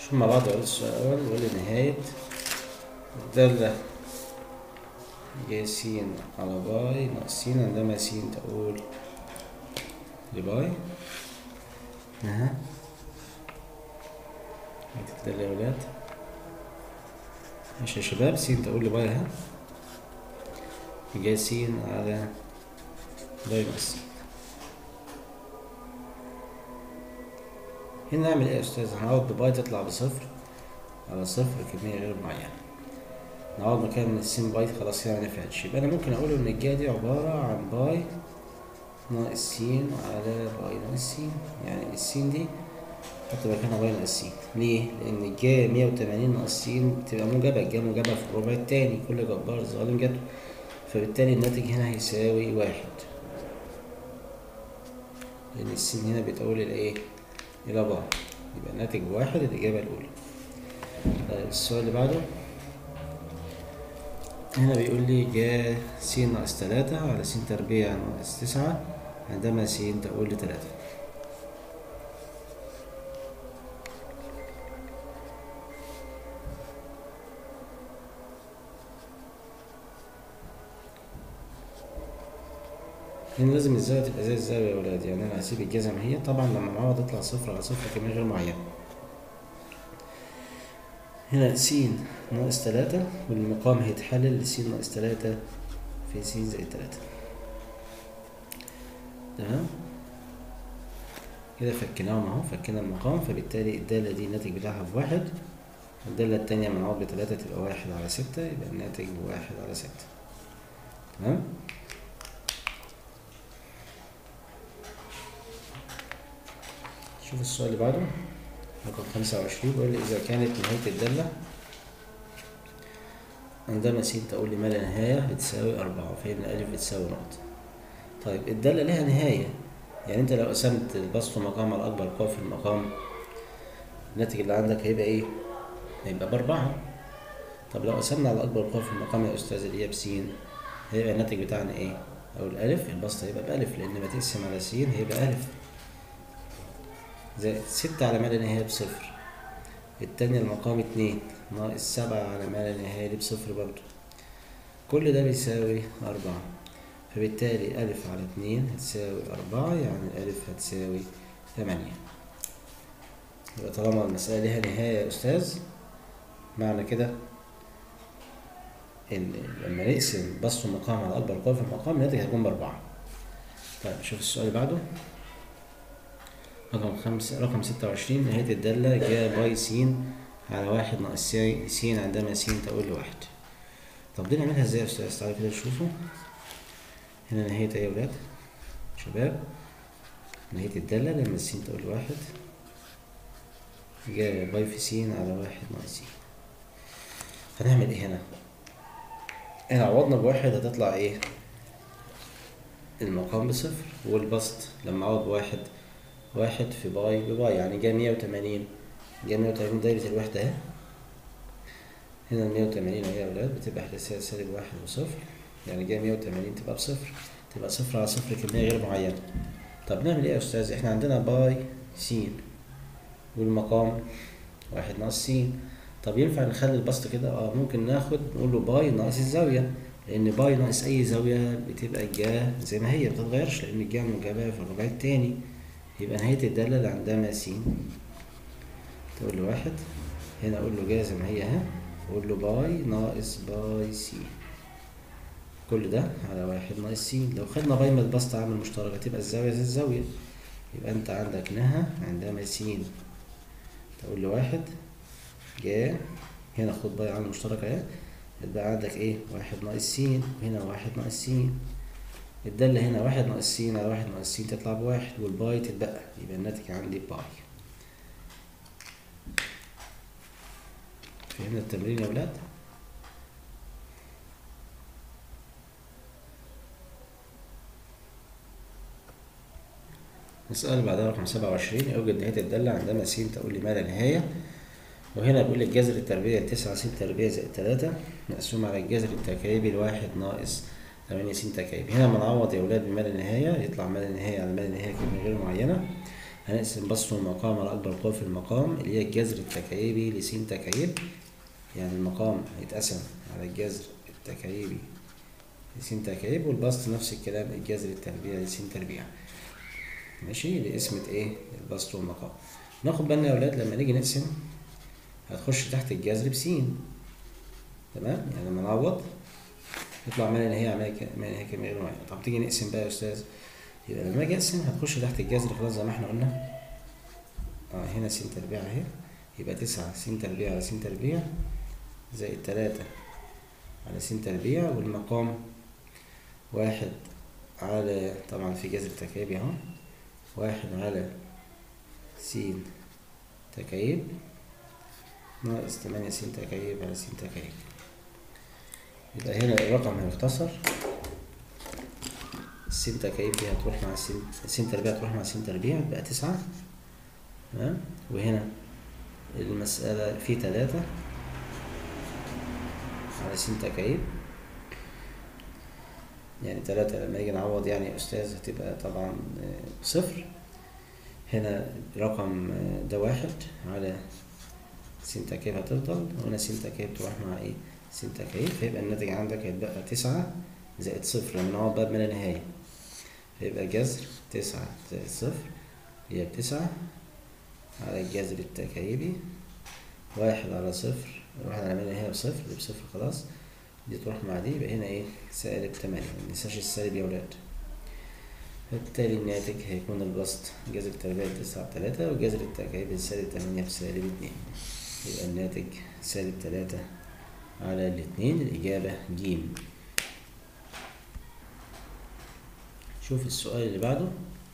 شوف مع بعض أقول السؤال يقول لي نهاية الدالة ج س على باي ناقص س عندما س تقول لباي اها هتتدل يا ولاد ماشي يا شباب س تقول لباي اها ج س على باي ناقص س هنا نعمل ايه يا استاذ هنعوض بباي تطلع بصفر على صفر كمية غير معينة نعوض مكان من السين باي خلاص كده منفعتش يبقى انا ممكن اقول ان الجا دي عبارة عن باي ناقص س على باي ناقص س يعني السين دي حط مكانها باي ناقص س ليه؟ لأن الجا مية وتمانين ناقص س بتبقى موجبة الجا موجبة في الربع التاني كل جبار ظالم جدول فبالتالي الناتج هنا هيساوي واحد لأن السين هنا بتقول الإيه؟ إلى بعض يبقى الناتج واحد الإجابة الأولى طيب السؤال اللي بعده هنا بيقول لي جا س ناقص تلاتة على س تربيع ناقص تسعة عندما س تقول لتلاتة هنا لازم الزاوية تبقى زي الزاوية يا ولاد يعني أنا هسيب الجزم هي طبعا لما نعوض يطلع صفر على صفر كمية غير معينة هنا س ناقص تلاتة والمقام هيتحلل لس ناقص تلاتة في س زائد تلاتة تمام كده فكيناهم اهو فكينا المقام فبالتالي الدالة دي الناتج بتاعها بواحد الدالة التانية منعوض بتلاتة تبقى واحد على ستة يبقى الناتج بواحد على ستة تمام شوف السؤال اللي بعده رقم خمسة وعشرين بيقول لي إذا كانت نهاية الدالة عندما س تقول لي ما لا نهاية بتساوي أربعة فإن ألف بتساوي نقطة طيب الدالة لها نهاية يعني أنت لو قسمت البسط مقام على أكبر قوة في المقام الناتج اللي عندك هيبقى إيه؟ هيبقى بأربعة طب لو قسمنا على أكبر قوة في المقام يا أستاذ اللي هي بسين هيبقى الناتج بتاعنا إيه؟ أو الألف البسط هيبقى بألف لأن ما تقسم على س هيبقى ألف زائد ستة على ما لا نهاية بصفر التانية المقام اتنين ناقص سبعة على ما لا نهاية دي بصفر برضو كل ده بيساوي أربعة فبالتالي ألف على اتنين هتساوي أربعة يعني الألف هتساوي ثمانية يبقى طالما المسألة ليها نهاية يا أستاذ معنى كده إن لما نقسم بسط المقام على أكبر قوة في المقام الناتج هيكون بأربعة طيب شوف السؤال اللي بعده رقم خمسة رقم ستة وعشرين نهاية الدالة جا باي س على واحد ناقص س عندما س تقول لواحد طب دي نعملها ازاي يا أستاذ تعالوا كده نشوفوا هنا نهاية ايه يا ولاد شباب نهاية الدالة لما س تقول لواحد جا باي في س على واحد ناقص س هنعمل ايه هنا هنا عوضنا بواحد هتطلع ايه المقام بصفر والبسط لما عوض بواحد واحد في باي بباي يعني جا مية وتمانين جا مية وتمانين دايرة الوحدة اهي هنا المية وتمانين اهي يا ولاد بتبقى إحداثية سالب واحد وصفر يعني جا مية وتمانين تبقى بصفر تبقى صفر على صفر كمية غير معينة طب نعمل ايه يا أستاذ احنا عندنا باي س والمقام واحد ناقص س طب ينفع نخلي البسط كده اه ممكن ناخد نقول له باي ناقص الزاوية لأن باي ناقص أي زاوية بتبقى الجا زي ما هي مبتتغيرش لأن الجا موجبة في الربع التاني يبقى نهاية الدالة اللي عندها س تقول له واحد هنا أقول له جا زي ما هي اهي أقول له باي ناقص باي س كل ده على واحد ناقص س لو خدنا باي من البسط عامل مشترك هتبقى الزاوية زي الزاوية يبقى أنت عندك نها عندما س تقول له واحد جا هنا خد باي عامل مشترك اهي يبقى عندك ايه واحد ناقص س وهنا واحد ناقص س الدالة هنا واحد ناقص س على واحد ناقص س تطلع بواحد والباي تتبقى يبقى الناتج عندي باي فهمنا التمرين يا ولاد؟ السؤال بعدها رقم سبعة وعشرين يوجد نهاية الدالة عندما س تقول لي ما لا نهاية وهنا بيقول لك جذر التربيع تسعة س تربيع زائد تلاتة مقسوم على الجذر التكعيبي الواحد ناقص تمانية س تكعيب هنا بنعوض يا ولاد بما لا نهاية يطلع ما لا نهاية على ما لا نهاية كلمة غير معينة هنقسم بسط المقام على أكبر قوة في المقام اللي هي الجذر التكعيبي لس تكعيب يعني المقام هيتقسم على الجذر التكعيبي لس تكعيب والبسط نفس الكلام الجذر التربيع لس تربيع ماشي لقسمة ايه البسط والمقام ناخد بالنا يا ولاد لما نيجي نقسم هتخش تحت الجذر بسين تمام يعني لما نعوض يطلع ما لا نهاية عملية ك- ما لا نهاية كمية غير معينة طب تيجي نقسم بقى يا أستاذ يبقى لما أجي أقسم هتخش تحت الجذر خلاص زي ما احنا قلنا اه هنا س تربيع اهي يبقى تسعة س تربيع على س تربيع زائد تلاتة على س تربيع والمقام واحد على طبعا في جذر تكعيبي اهو واحد على س تكعيب ناقص تمانية س تكعيب على س تكعيب يبقى هنا الرقم هيختصر السين تكعيب دي هتروح مع السين السين تربيع هتروح مع السين تربيع يبقى تسعة تمام وهنا المسألة في تلاتة على س تكعيب يعني تلاتة لما نيجي نعوض يعني يا أستاذ هتبقى طبعا آه، صفر هنا رقم آه، ده واحد على س تكعيب هتفضل وهنا س تكعيب تروح مع ايه س تكعيب فيبقى الناتج عندك هيتبقى تسعة زائد صفر لما نعوض بقى بما لا نهاية فيبقى جذر تسعة زائد صفر هي بتسعة على الجذر التكعيبي واحد على صفر واحد على ما لا نهاية بصفر دي بصفر خلاص دي تروح مع دي يبقى هنا ايه سالب تمانية مننساش السالب يا ولاد فبالتالي الناتج هيكون البسط جذر التربيع تسعة بتلاتة وجذر التكعيب السالب تمانية بسالب اتنين يبقى الناتج سالب تلاتة على الاتنين الإجابة جيم شوف السؤال اللي بعده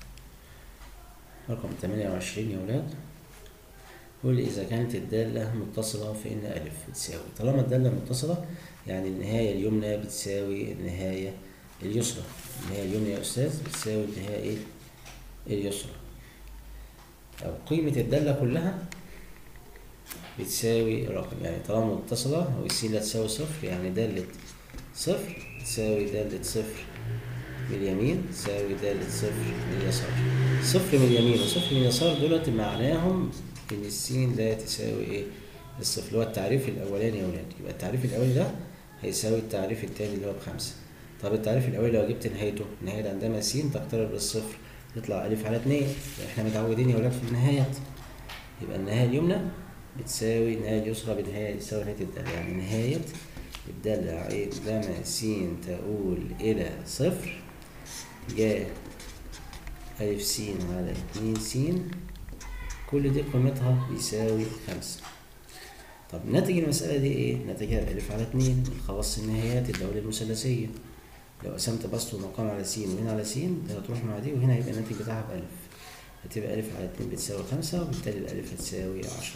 رقم تمانية وعشرين يا ولاد يقول لي إذا كانت الدالة متصلة فإن ألف بتساوي طالما الدالة متصلة يعني النهاية اليمنى بتساوي النهاية اليسرى النهاية اليمنى يا أستاذ بتساوي النهاية إيه؟ اليسرى أو قيمة الدالة كلها بتساوي رقم يعني طالما متصلة والسين لا تساوي صفر يعني دالة صفر تساوي دالة صفر من اليمين تساوي دالة صفر من اليسار صفر من اليمين وصفر من اليسار دولت معناهم إن السين لا تساوي إيه الصفر اللي هو التعريف الأولاني يا ولاد يبقى التعريف الأولاني ده هيساوي التعريف التاني اللي هو بخمسة طب التعريف الأولاني لو جبت نهايته نهاية عندما س تقترب للصفر يطلع ألف على اتنين احنا متعودين يا ولاد في النهايات يبقى النهاية اليمنى بتساوي النهاية اليسرى بنهاية تساوي نهاية الدالة يعني نهاية الدالة عندما س تؤول إلى صفر جاء ألف س على اتنين س كل دي قيمتها بيساوي خمسة طب ناتج المسألة دي إيه؟ ناتجها ألف على اتنين من خواص النهايات الدولة المثلثية لو قسمت بسط ومقام على س وهنا على س ده هتروح مع دي وهنا يبقى الناتج بتاعها بألف هتبقى ألف على اتنين بتساوي خمسة وبالتالي الألف هتساوي عشرة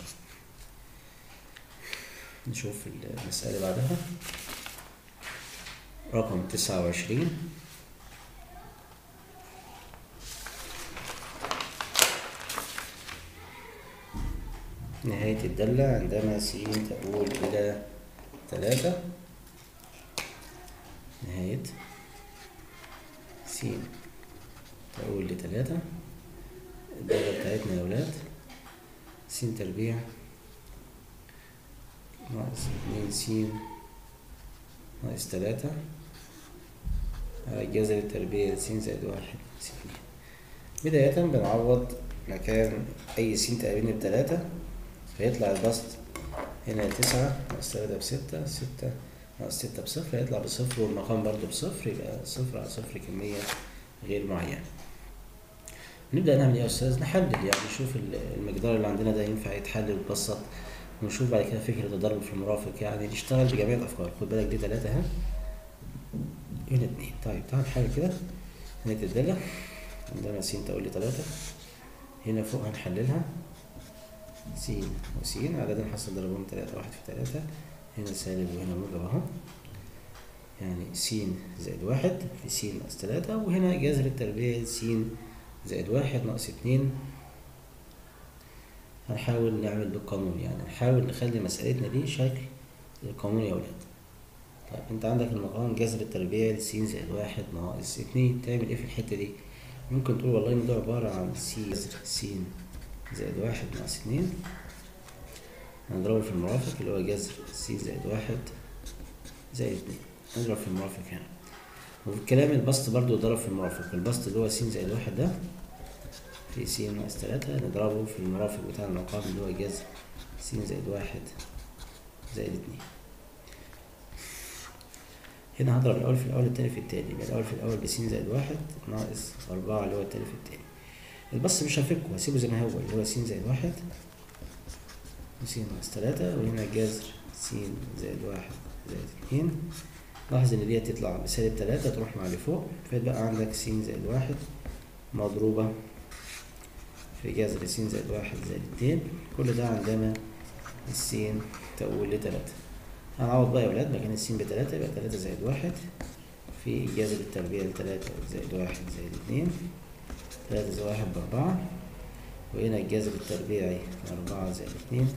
نشوف المسألة اللي بعدها رقم تسعة وعشرين نهاية الدالة عندما س تؤول إلى ثلاثة نهاية س تؤول لثلاثة الدالة بتاعتنا يا ولاد س تربيع ناقص اتنين س ناقص تلاتة على جذر التربيع س زائد واحد س بداية بنعوض مكان أي س تقابلني بتلاتة فيطلع البسط هنا تسعة ناقص تلاتة بستة ستة ناقص ستة بصفر هيطلع بصفر والمقام برضه بصفر يبقى صفر على صفر كمية غير معينة نبدأ نعمل إيه يا أستاذ؟ نحلل يعني نشوف المقدار اللي عندنا ده ينفع يتحلل ويتبسط ونشوف بعد كده فكرة التضارب في المرافق يعني نشتغل بجميع الأفكار خد بالك دي تلاتة أهي هنا اتنين طيب تعال حاجة كده هنا الدالة عندنا س تقول لي تلاتة هنا فوق هنحللها س وس عدد حصل ضربهم تلاتة واحد في تلاتة هنا سالب وهنا موجب اهو يعني س زائد واحد في س ناقص تلاتة وهنا جذر التربيع س زائد واحد ناقص اتنين هنحاول نعمل بالقانون يعني نحاول نخلي مسألتنا دي شكل القانون يا ولاد طيب انت عندك المقام جذر التربيع س زائد واحد ناقص اتنين تعمل ايه في الحتة دي ممكن تقول والله ان ده عبارة عن س س زائد واحد ناقص اتنين هنضربه في المرافق اللي هو جذر س زائد واحد زائد اتنين نضرب في المرافق هنا وفي الكلام البسط برضو ضرب في المرافق البسط اللي هو س زائد واحد ده في س ناقص تلاتة نضربه في المرافق بتاع المقام اللي هو جذر س زائد واحد زائد اتنين هنا هضرب الأول في الأول التاني في التاني يبقى الأول في الأول بسين زائد واحد ناقص أربعة اللي هو التاني في التاني البسط مش هفكه هسيبه زي ما هو اللي هو س زائد واحد وس ناقص تلاتة وهنا جذر س زائد واحد زائد اتنين لاحظ إن دي هتطلع بسالب تلاتة تروح مع اللي فوق فيتبقى عندك س زائد واحد مضروبة في جذر س زائد واحد زائد اتنين كل ده عندما السين تقول لتلاتة هنعوض بقى يا ولاد مكان السين بتلاتة يبقى تلاتة زائد واحد في جذر التربيع لتلاتة زائد واحد زائد اتنين تلاتة زائد واحد بأربعة وهنا الجذر التربيعي أربعة زائد اتنين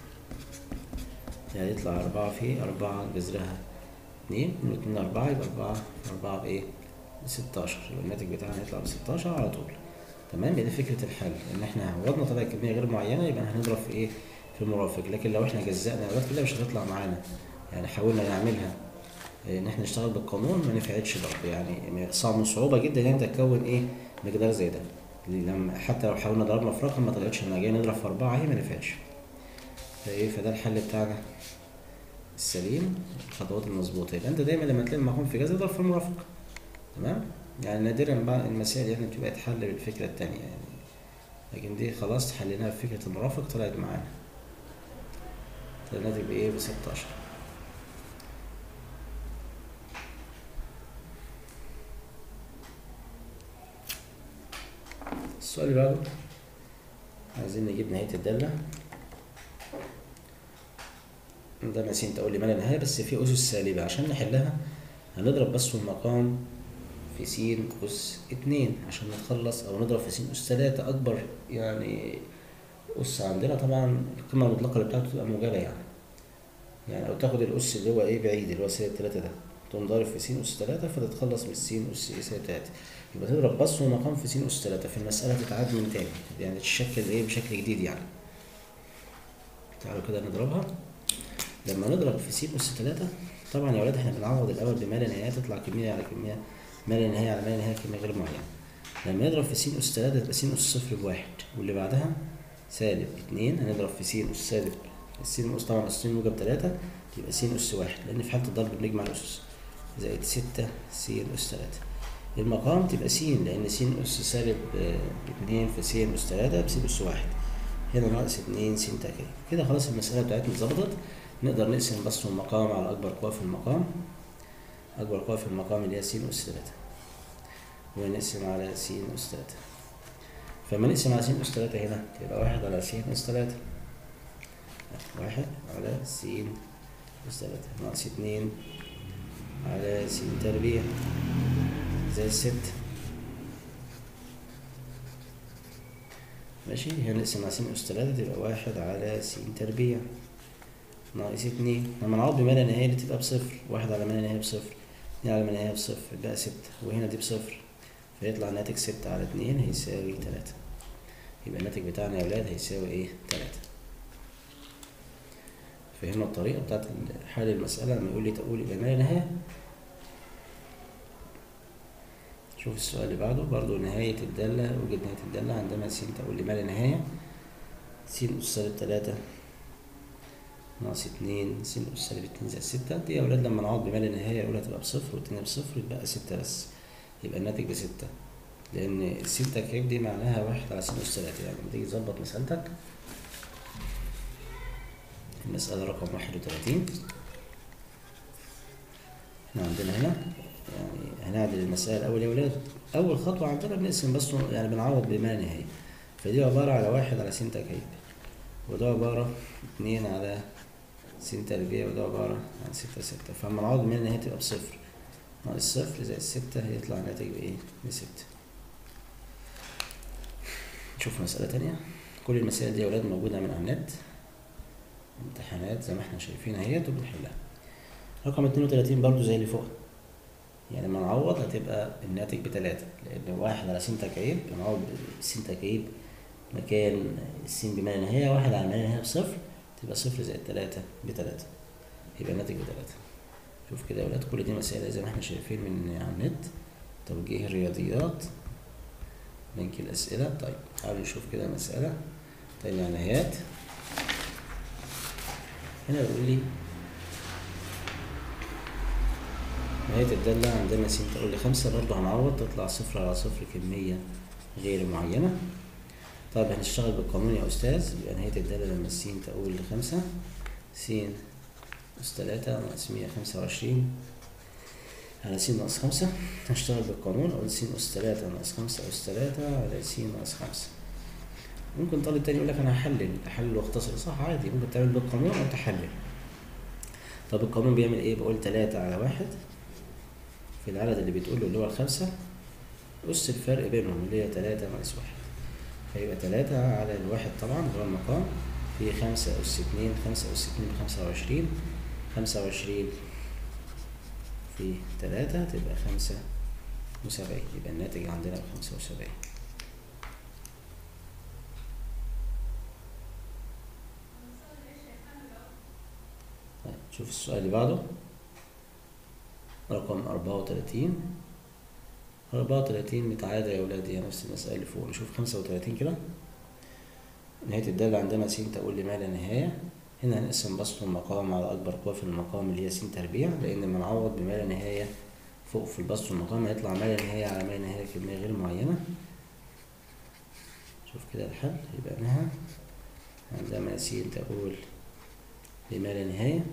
يعني يطلع أربعة في أربعة جذرها اتنين من اتنين أربعة يبقى أربعة أربعة بإيه؟ بستاشر يبقى الناتج بتاعنا هيطلع بستاشر على طول تمام يبقى دي فكرة الحل إن إحنا عوضنا طلع كمية غير معينة يبقى هنضرب في إيه؟ في المرافق لكن لو إحنا جزأنا الأولاد كلها مش هتطلع معانا يعني حاولنا نعملها ان احنا نشتغل بالقانون ما نفعتش برضه يعني صعب من صعوبه جدا ان انت تكون ايه مقدار زي ده لما حتى لو حاولنا ضربنا في رقم ما طلعتش انا جاي نضرب في اربعه اهي ما نفعتش فايه فده الحل بتاعنا السليم الخطوات المظبوطه يبقى انت دايما لما تلاقي المقام في جذر اضرب في المرافق تمام يعني نادرا بقى المسائل يعني بتبقى تحل بالفكره التانية يعني لكن دي خلاص حليناها بفكره المرافق طلعت معانا الناتج بايه ب 16 السؤال اللي بعده عايزين نجيب نهاية الدالة ده ناسين تقول لي ما لا نهاية بس في أسس سالبة عشان نحلها هنضرب بس المقام في س أس اتنين عشان نتخلص أو نضرب في س أس تلاتة أكبر يعني أس عندنا طبعا القيمة المطلقة اللي بتاعته تبقى موجبة يعني يعني أو تاخد الأس اللي هو إيه بعيد اللي هو سالب تلاتة ده تقوم ضارب في س أس تلاتة فتتخلص من س أس إيه سالب تلاتة يبقى تضرب بس ومقام في س أس تلاتة في المسألة تتعاد من تاني يعني تتشكل إيه بشكل جديد يعني تعالوا كده نضربها لما نضرب في س أس تلاتة طبعا يا ولاد احنا بنعوض الأول بما لا نهاية تطلع كمية على كمية ما لا نهاية على ما لا نهاية كمية غير معينة لما نضرب في س أس تلاتة تبقى س أس صفر بواحد واللي بعدها سالب اتنين هنضرب في س أس سالب الس أس طبعا أس موجب تلاتة يبقى س أس واحد لأن في حالة الضرب بنجمع الأسس زائد ستة س أس تلاتة المقام تبقى س لأن س أس سالب اتنين في س أس تلاتة بس أس واحد هنا ناقص اتنين س تكعيب كده خلاص المسألة بتاعتنا اتظبطت نقدر نقسم بس المقام على أكبر قوة في المقام أكبر قوة في المقام اللي هي س أس تلاتة ونقسم على س أس تلاتة فلما نقسم على س أس تلاتة هنا يبقى واحد على س أس تلاتة واحد على س أس تلاتة ناقص اتنين على س تربيع زي الست ماشي هنا نقسم على س أس تلاتة تبقى واحد على س تربيع ناقص اتنين لما نعوض بما لا نهاية تبقى بصفر واحد على ما لا نهاية بصفر اتنين على ما لا نهاية بصفر يبقى ستة وهنا دي بصفر فيطلع الناتج ستة على اتنين هيساوي تلاتة يبقى الناتج بتاعنا يا ولاد هيساوي ايه تلاتة فهمنا الطريقة بتاعت حل المسألة لما يقول لي تقول يبقى ما لا نهاية شوف السؤال اللي بعده برضو نهاية الدالة وجد نهاية الدالة عندما س تقول لي ما لا نهاية س أس سالب تلاتة ناقص اتنين س أس سالب اتنين زائد ستة دي يا ولاد لما نعوض بما لا نهاية الأولى هتبقى بصفر والتانية بصفر يتبقى ستة بس يبقى الناتج بستة لأن الس تكعيب دي معناها واحد على س أس تلاتة يعني لما تيجي تظبط مسألتك المسألة رقم واحد وتلاتين احنا عندنا هنا يعني هنعدل المسائل الأول يا ولاد أول خطوة عندنا بنقسم بس يعني بنعوض بما نهاية فدي عبارة على واحد على س تكعيب وده عبارة اتنين على س تربيع وده عبارة عن ستة ستة فلما نعوض بما نهاية تبقى بصفر ناقص صفر زائد ستة هيطلع الناتج بإيه؟ بستة نشوف مسألة تانية كل المسائل دي يا ولاد موجودة من على النت امتحانات زي ما احنا شايفين اهيت وبنحلها رقم اتنين وتلاتين برضو زي اللي فوق يعني لما نعوض هتبقى الناتج بتلاتة لأن واحد على س تكعيب بنعوض س تكعيب مكان س بما لا نهاية واحد على ما لا نهاية بصفر تبقى صفر زائد تلاتة بتلاتة يبقى الناتج بتلاتة شوف كده يا ولاد كل دي مسائل زي ما احنا شايفين من على النت توجيه الرياضيات بنك الأسئلة طيب تعالوا نشوف كده مسألة تاني على نهايات هنا بيقول لي نهاية الدالة عندنا س تقول لي خمسة برضه هنعوض تطلع صفر على صفر كمية غير معينة طيب هنشتغل بالقانون يا أستاذ يبقى نهاية الدالة لما س تقول لخمسة س أس تلاتة ناقص مية خمسة وعشرين على س ناقص خمسة هشتغل بالقانون أقول س أس تلاتة ناقص خمسة أس تلاتة على س ناقص خمسة ممكن طالب تاني يقول لك أنا هحلل أحلل وأختصر صح عادي ممكن تعمل بالقانون أو تحلل طب القانون بيعمل إيه؟ بقول تلاتة على واحد في العدد اللي بتقوله اللي هو الخمسة أس الفرق بينهم اللي هي تلاتة ناقص واحد فيبقى تلاتة على الواحد طبعا اللي هو المقام في خمسة أس اتنين خمسة أس اتنين بخمسة وعشرين خمسة وعشرين في تلاتة تبقى خمسة وسبعين يبقى الناتج عندنا بخمسة وسبعين طيب شوف السؤال اللي بعده رقم أربعة وتلاتين أربعة وتلاتين متعادة يا ولاد هي نفس المسألة اللي فوق نشوف خمسة وتلاتين كده نهاية الدالة عندنا س تقول لما لا نهاية هنا هنقسم بسط المقام على أكبر قوة في المقام اللي هي س تربيع لأن لما نعوض بما لا نهاية فوق في البسط والمقام هيطلع ما لا نهاية على ما لا نهاية كمية غير معينة شوف كده الحل يبقى إنها عندما س تقول لما لا نهاية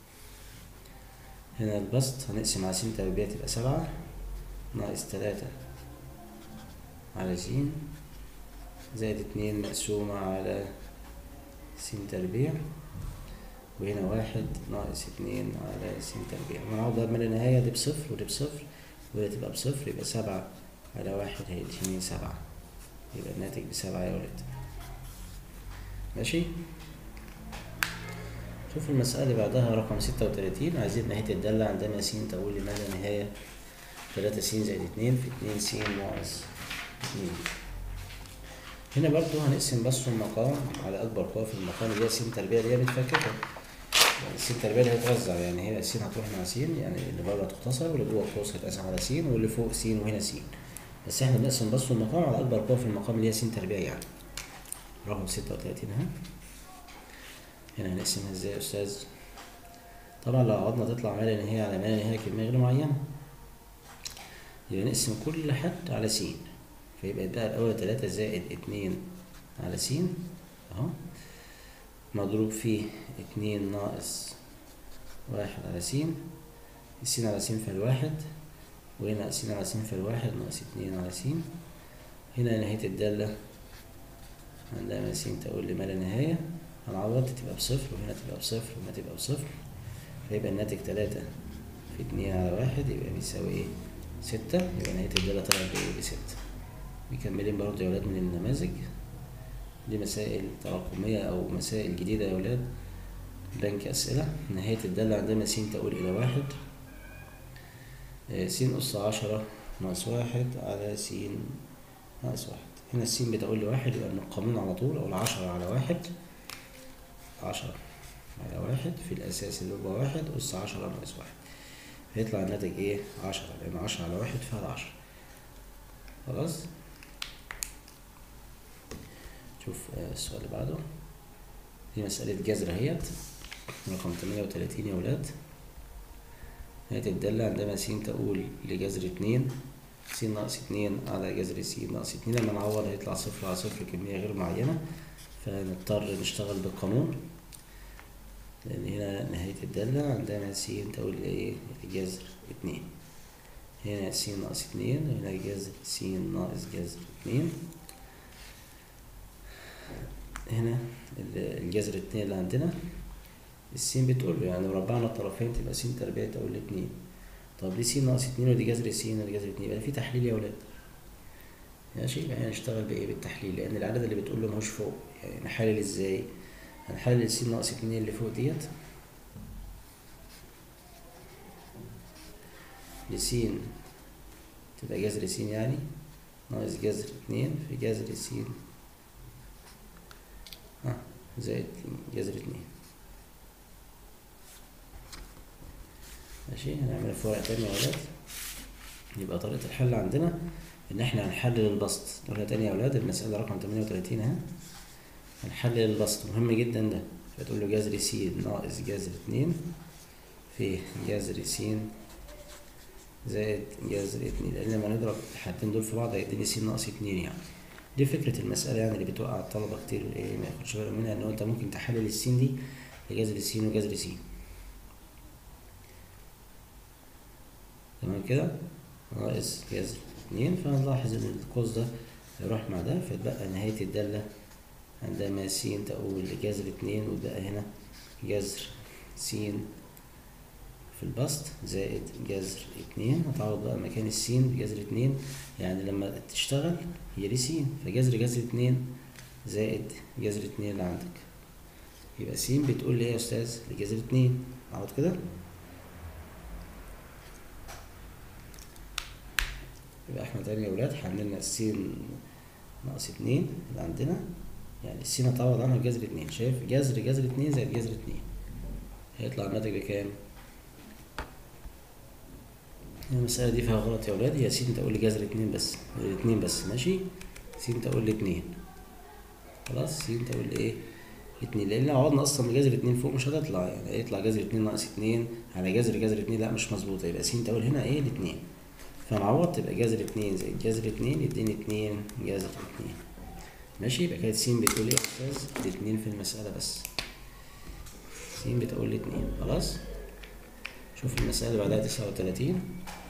هنا البسط هنقسم على س تربيع تبقى سبعة ناقص تلاتة على س زائد اتنين مقسومة على س تربيع وهنا واحد ناقص اتنين على س تربيع ونعوض بقى من النهاية دي بصفر ودي بصفر ودي تبقى بصفر يبقى سبعة على واحد هيديني سبعة يبقى الناتج بسبعة يا ولاد ماشي شوف المسألة اللي بعدها رقم ستة وتلاتين عايزين نهاية الدالة عندنا س تقول لما لا نهاية تلاتة س زائد اتنين في اتنين س ناقص اتنين هنا برضو هنقسم بس المقام على أكبر قوة في المقام اللي هي س تربيع اللي هي بتفككها يعني س تربيع اللي هيتوزع يعني هي س هتروح مع س يعني اللي بره تختصر واللي جوه القوس هيتقسم على س واللي فوق س وهنا س بس احنا بنقسم بس المقام على أكبر قوة في المقام اللي هي س تربيع يعني رقم ستة وتلاتين اهي هنا هنقسمها ازاي يا أستاذ؟ طبعا لو عوضنا تطلع ما لا نهاية على ما لا نهاية كمية غير معينة يبقى نقسم كل حد على س فيبقى يبقى الأول تلاتة زائد اتنين على س أهو مضروب في اتنين ناقص واحد على س السين على س فالواحد وهنا س على س فالواحد ناقص اتنين على س هنا نهاية الدالة عندما س تقول لما لا نهاية هنعوض تبقى بصفر وهنا تبقى بصفر وهنا تبقى بصفر فيبقى الناتج تلاتة في اتنين على واحد يبقى بيساوي ايه؟ ستة يبقى نهاية الدالة طلعت بإيه؟ بستة مكملين برضه يا ولاد من النماذج دي مسائل تراكمية أو مسائل جديدة يا ولاد بنك أسئلة نهاية الدالة عندنا س تقول إلى واحد س أس عشرة ناقص واحد على س ناقص واحد هنا السين بتقول لواحد يبقى من القانون على طول أقول عشرة على واحد عشرة على واحد في الأساس اللي هو واحد أس عشرة ناقص واحد هيطلع الناتج إيه؟ عشرة لأن عشرة على واحد فيها عشرة خلاص شوف السؤال اللي بعده دي مسألة جذر اهيت رقم تمانية وتلاتين يا ولاد نهاية الدالة عندما س تقول لجذر اتنين س ناقص اتنين على جذر س ناقص اتنين لما نعوض هيطلع صفر على صفر كمية غير معينة فنضطر نشتغل بالقانون لأن هنا نهاية الدالة عندما س تقول ايه لجذر اتنين هنا س ناقص اتنين وهنا جذر س ناقص جذر اتنين هنا الجذر اتنين اللي عندنا السين بتقول له يعني لو ربعنا الطرفين تبقى س تربيع تقول اتنين طب دي س ناقص اتنين ودي جذر س ودي جذر اتنين يبقى في تحليل يا ولاد ماشي يبقى هنشتغل بايه بالتحليل لان العدد اللي بتقول له ماهوش فوق يعني نحلل ازاي هنحلل الس ناقص اتنين اللي فوق ديت لس تبقى جذر س يعني ناقص جذر اتنين في جذر س اه زائد جذر اتنين ماشي هنعملها في ورقة تانية يا ولاد يبقى طريقة الحل عندنا إن إحنا هنحلل البسط نقولها تاني يا ولاد المسألة رقم تمانية وتلاتين أهي هنحلل البسط مهم جدا ده فتقول له جذر س ناقص جذر اتنين في جذر س زائد جذر اتنين لأن لما نضرب الحدين دول في بعض هيديني س ناقص اتنين يعني دي فكرة المسألة يعني اللي بتوقع الطلبة كتير إيه ما ياخدش بالهم منها إن هو أنت ممكن تحلل السين دي لجذر س وجذر س تمام كده ناقص جذر اتنين فهنلاحظ إن القوس ده هيروح مع ده فيتبقى نهاية الدالة عندما س تقول لجذر اتنين ويبقى هنا جذر س في البسط زائد جذر اتنين هتعوض بقى مكان السين بجذر اتنين يعني لما تشتغل هي دي س فجذر جذر اتنين زائد جذر اتنين اللي عندك يبقى س بتقول لي ايه يا استاذ لجذر اتنين اقعد كده يبقى احنا تاني يا ولاد حللنا السين ناقص اتنين اللي عندنا يعني السين هتعوض عنها بجذر اتنين شايف جذر جذر اتنين زائد جذر اتنين هيطلع الناتج بكام؟ المسألة دي فيها غلط يا ولاد هي س تقول لي جذر اتنين بس اتنين بس ماشي س تقول لي اتنين خلاص س تقول لي ايه اتنين لان لو عوضنا اصلا بجذر اتنين فوق مش هتطلع يعني هيطلع جذر اتنين ناقص اتنين على جذر جذر اتنين لا مش مظبوطة يبقى س تقول هنا ايه الاتنين فنعوض تبقى جذر اتنين زائد جذر اتنين يديني اتنين جذر اتنين ماشي يبقى كانت س بتقول ايه يا استاذ الاتنين في المسألة بس س بتقول لي اتنين خلاص شوف المسألة اللي بعدها تسعة وتلاتين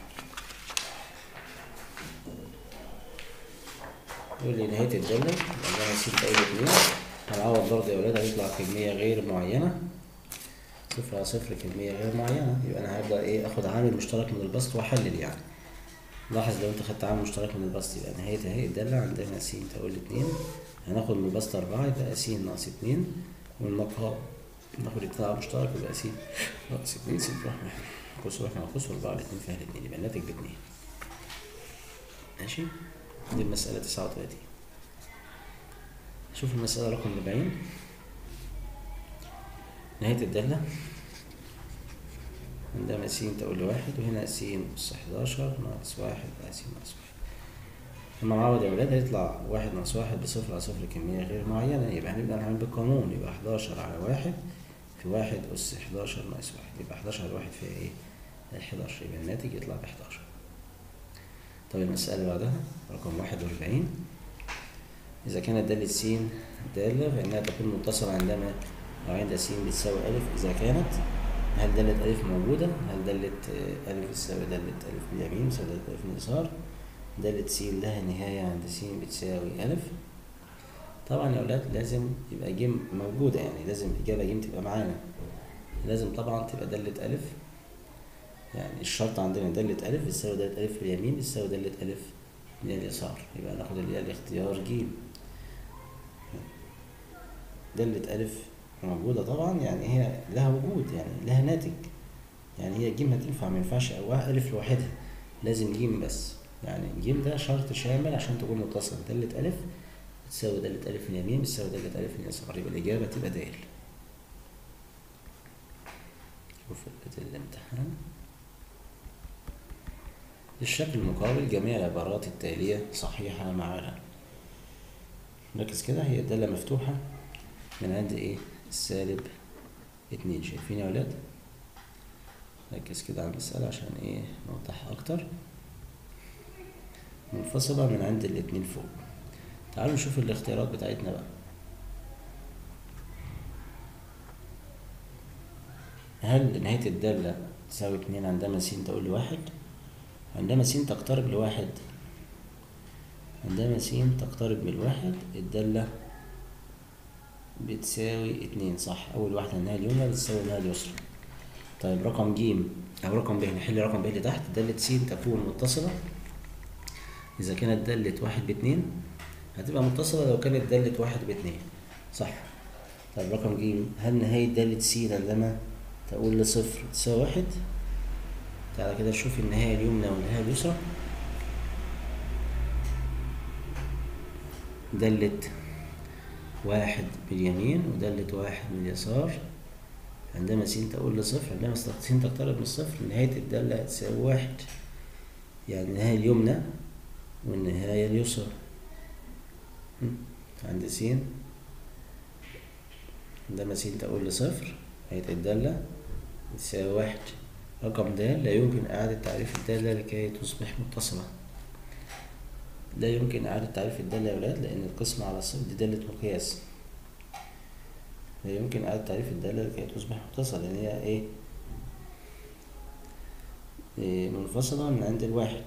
يقول لي نهاية الدالة عندنا س تقول اتنين هنعوض برضه يا ولاد هيطلع كمية غير معينة صفر على صفر كمية غير معينة يبقى أنا هبدأ إيه آخد عامل مشترك من البسط وأحلل يعني لاحظ لو أنت خدت عامل مشترك من البسط يبقى نهاية أهي الدالة عندنا س تقول اتنين هناخد من البسط أربعة يبقى س ناقص اتنين والمقام ناخد اتنين عامل مشترك يبقى س ناقص اتنين س نروح قوس واحد مع قوس وأربعة الاتنين فيها الاتنين يبقى الناتج باتنين ماشي دي المسألة تسعة وتلاتين شوف المسألة رقم أربعين نهاية الدالة عندما س تقول لواحد وهنا س أس حداشر ناقص واحد بقى س ناقص واحد لما نعوض يا ولاد هيطلع واحد ناقص واحد بصفر على صفر كمية غير معينة يبقى هنبدأ نعمل بالقانون يبقى حداشر على واحد في واحد أس حداشر ناقص واحد يبقى حداشر على واحد فيها ايه؟ حداشر يبقى الناتج يطلع بحداشر طب المسألة اللي بعدها رقم واحد وأربعين إذا كانت دالة س دالة فإنها تكون متصلة عندما لو عند س بتساوي ألف إذا كانت هل دالة ألف موجودة؟ هل دالة ألف تساوي دالة ألف من اليمين تساوي دالة ألف من اليسار؟ دالة س لها نهاية عند س بتساوي ألف طبعا يا أولاد لازم يبقى ج موجودة يعني لازم الإجابة ج تبقى معانا لازم طبعا تبقى دالة ألف يعني الشرط عندنا دالة ألف بتساوي دالة ألف في اليمين بتساوي دالة ألف من اليسار يبقى ناخد اللي هي الاختيار ج دالة ألف موجودة طبعا يعني هي لها وجود يعني لها ناتج يعني هي ج هتنفع ما ينفعش أولها ألف لوحدها لازم ج بس يعني ج ده شرط شامل عشان تكون متصلة دالة ألف بتساوي دالة ألف من اليمين بتساوي دالة ألف من اليسار يبقى الإجابة تبقى د شوف الامتحان الشكل المقابل جميع العبارات التالية صحيحة معها ركز كده هي الدالة مفتوحة من عند ايه السالب اتنين شايفين يا ولاد ركز كده على المسألة عشان ايه نوضحها أكتر منفصلة من عند الاتنين فوق تعالوا نشوف الاختيارات بتاعتنا بقى هل نهاية الدالة تساوي اتنين عندما س تقول لواحد عندما س تقترب لواحد عندما س تقترب من الواحد الدالة بتساوي اتنين صح أول واحدة النهاية اليمنى بتساوي النهاية اليسرى طيب رقم ج أو رقم ب نحل رقم ب اللي تحت دالة س تكون متصلة إذا كانت دالة واحد باتنين هتبقى متصلة لو كانت دالة واحد باتنين صح طيب رقم ج هل نهاية دالة س عندما تقول لصفر تساوي واحد تعالى كده نشوف النهاية اليمنى والنهاية اليسرى دالة واحد باليمين ودالة واحد باليسار عندما س تقول لصفر عندما س تقترب من الصفر نهاية الدالة هتساوي واحد يعني النهاية اليمنى والنهاية اليسرى عند س عندما س تقول لصفر نهاية الدالة تساوي واحد رقم د لا يمكن إعادة تعريف الدالة لكي تصبح متصلة لا يمكن إعادة تعريف الدالة يا ولاد لأن القسمة على الصفر دي دالة مقياس لا يمكن إعادة تعريف الدالة لكي تصبح متصلة لأن هي إيه؟ إيه منفصلة من عند الواحد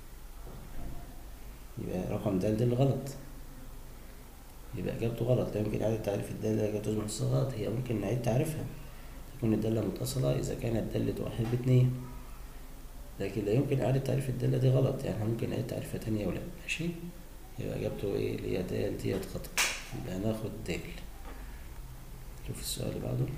يبقى رقم د ده اللي غلط يبقى إجابته غلط لا يمكن إعادة تعريف الدالة لكي تصبح متصلة غلط هي ممكن نعيد تعريفها تكون الدالة متصلة إذا كانت دالة واحد باتنين لكن لا يمكن إعادة تعريف الدالة دي غلط يعني ممكن نعيد تعريفها تانية ولا ماشي يبقى إجابته إيه اللي هي د ديت خطأ يبقى هناخد د شوف السؤال اللي بعده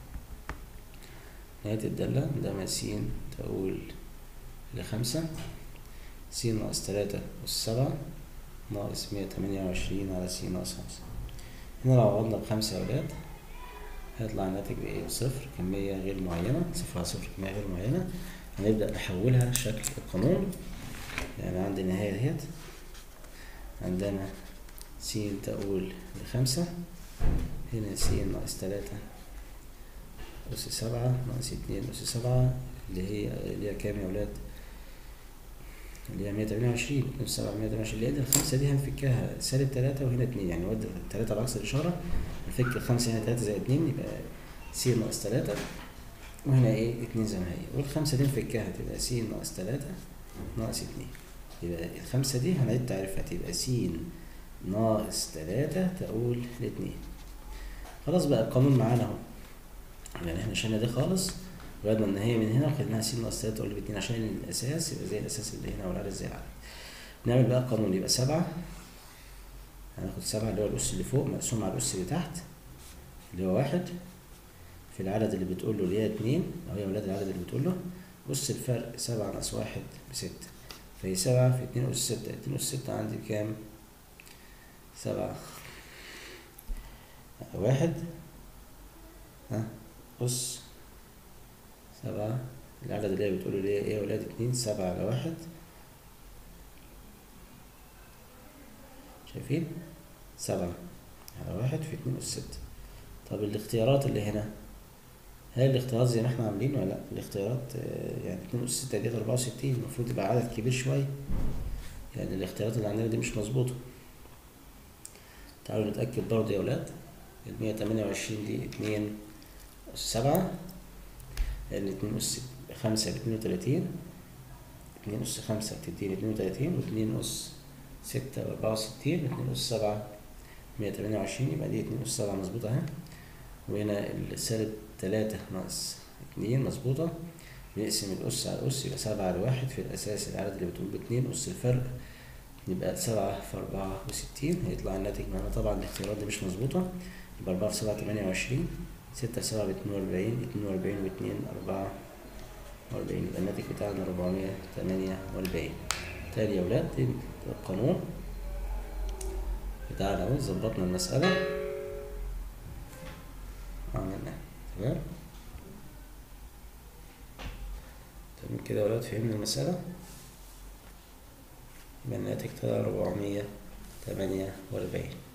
نهاية الدالة عندما س تقول لخمسة س ناقص تلاتة أس سبعة ناقص مية تمانية وعشرين على س ناقص خمسة هنا لو عوضنا بخمسة يا ولاد هيطلع الناتج بإيه؟ بصفر كمية غير معينة صفر على صفر كمية غير معينة هنبدأ نحولها لشكل القانون يعني عندي النهاية ديت عندنا س تقول لخمسة هنا س ناقص تلاتة أس سبعة ناقص اتنين أس سبعة اللي هي اللي هي كام يا ولاد؟ اللي هي مية تمانية وعشرين أس سبعة مية تمانية وعشرين اللي هي الخمسة دي هنفكها سالب تلاتة وهنا اتنين يعني نودي التلاتة بعكس الإشارة نفك الخمسة هنا تلاتة زائد اتنين يبقى س ناقص تلاتة وهنا ايه اتنين زي ما هي والخمسة دي نفكها تبقى س ناقص تلاتة ناقص اتنين يبقى الخمسة دي هنعيد تعريفها تبقى س ناقص تلاتة تقول لاتنين خلاص بقى القانون معانا اهو يعني احنا شلنا ده خالص لغاية ان هي من هنا وخدناها س ناقص تلاتة تقول باتنين عشان الأساس يبقى زي الأساس اللي هنا والعدد زي العدد نعمل بقى القانون يبقى سبعة هناخد سبعة اللي هو الأس اللي فوق مقسوم على الأس اللي تحت اللي هو واحد في العدد اللي بتقول له اللي هي اتنين أو هي ولاد العدد اللي بتقول له أس الفرق سبعة ناقص واحد بستة فهي سبعة في اتنين أس ستة اتنين أس ستة عندي بكام؟ سبعة واحد ها أس سبعة العدد اللي هي بتقول له اللي هي ايه يا ولاد اتنين سبعة على واحد شايفين؟ سبعة على واحد في اتنين أس ستة طب الاختيارات اللي هنا هل الاختيارات زي ما احنا عاملين ولا لا الاختيارات آه، يعني اتنين أس ستة ديت أربعة وستين المفروض يبقى عدد كبير شوية يعني الاختيارات اللي عندنا دي مش مظبوطة تعالوا نتأكد برضه يا ولاد المية تمانية وعشرين دي اتنين أس سبعة لأن اتنين أس خمسة باتنين وتلاتين اتنين أس خمسة بتديني اتنين وتلاتين واتنين أس ستة وأربعة وستين اتنين أس سبعة مية تمانية وعشرين يبقى دي اتنين أس سبعة مظبوطة أهي وهنا السالب تلاتة ناقص اتنين مظبوطة نقسم الأس على الأس يبقى سبعة على واحد في الأساس العدد اللي بتقول باتنين أس الفرق يبقى سبعة في أربعة وستين هيطلع الناتج معانا طبعا الاختيارات دي مش مظبوطة يبقى أربعة في سبعة تمانية وعشرين ستة في سبعة باتنين وأربعين اتنين وأربعين واتنين أربعة وأربعين يبقى الناتج بتاعنا أربعمية تمانية وأربعين تاني يا ولاد دي القانون بتاعنا اهو ظبطنا المسألة عملناها تمام تمام كده يا ولاد فهمنا المسألة يبقى الناتج طلع أربعمية تمانية وأربعين